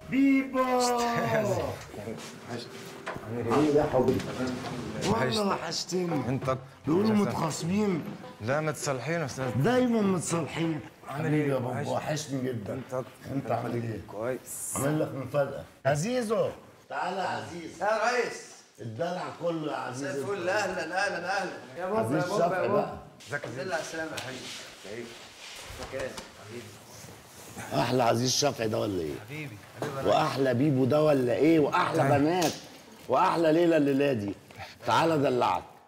بيبو ايه يا حبيبي والله وحشت- وحشتني انت بيقولوا متخاصمين لا متصالحين يا استاذ دايما متصالحين عامل حبيبي ايه؟ يا بابا وحشني. وحشني جدا انت انت عامل ايه؟ كويس عامل لك مفاجأة عزيزو تعالى يا عزيز يا ريس الدلع كله يا عزيز مساء الفل اهلا اهلا اهلا يا بابا عزيز يا بابا شفقي يا بقى بابا ازيك يا دل زين على السلامة يا حبيبي كيف حبيبي احلى عزيز شفعي ده ولا ايه؟ حبيبي حبيبي واحلى بيبو ده ولا ايه؟ واحلى تعال. بنات واحلى ليلى الليله دي تعالى دلعك